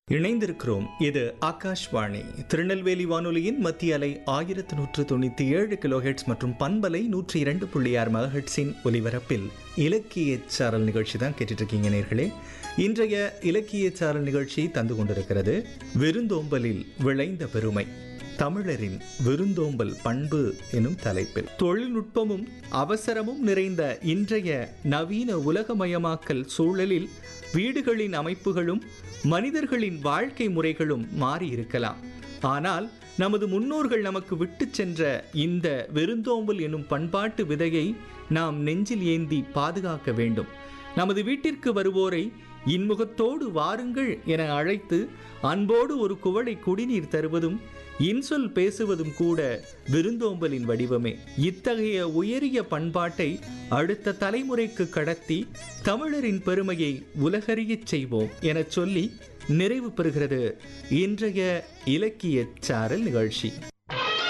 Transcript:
இணைந்திருக்கிறோம் இது ஆகாஷ்வாணி திருநெல்வேலி வானொலியின் மத்திய அலை ஆயிரத்து நூற்று தொண்ணூற்றி ஏழு கிலோஹெட்ஸ் மற்றும் பண்பலை நூற்றி இரண்டு புள்ளி ஆறு மெகாஹெட்ஸின் ஒலிபரப்பில் இலக்கிய சாரல் நிகழ்ச்சி தான் கேட்டுட்டு இருக்கீங்க நேர்களே இன்றைய இலக்கிய சாரல் நிகழ்ச்சி தந்து கொண்டிருக்கிறது விருந்தோம்பலில் விளைந்த பெருமை தமிழரின் விருந்தோம்பல் பண்பு எனும் தலைப்பில் தொழில்நுட்பமும் அவசரமும் நிறைந்த இன்றைய நவீன உலகமயமாக்கல் சூழலில் வீடுகளின் அமைப்புகளும் மனிதர்களின் வாழ்க்கை முறைகளும் மாறி இருக்கலாம் ஆனால் நமது முன்னோர்கள் நமக்கு விட்டுச் சென்ற இந்த விருந்தோம்பல் எனும் பண்பாட்டு விதையை நாம் நெஞ்சில் ஏந்தி பாதுகாக்க வேண்டும் நமது வீட்டிற்கு வருவோரை இன்முகத்தோடு வாருங்கள் என அழைத்து அன்போடு ஒரு குவளை குடிநீர் தருவதும் இன்சொல் பேசுவதும் கூட விருந்தோம்பலின் வடிவமே இத்தகைய உயரிய பண்பாட்டை அடுத்த தலைமுறைக்கு கடத்தி தமிழரின் பெருமையை உலகறியச் செய்வோம் எனச் சொல்லி நிறைவு பெறுகிறது இன்றைய இலக்கிய சாரல் நிகழ்ச்சி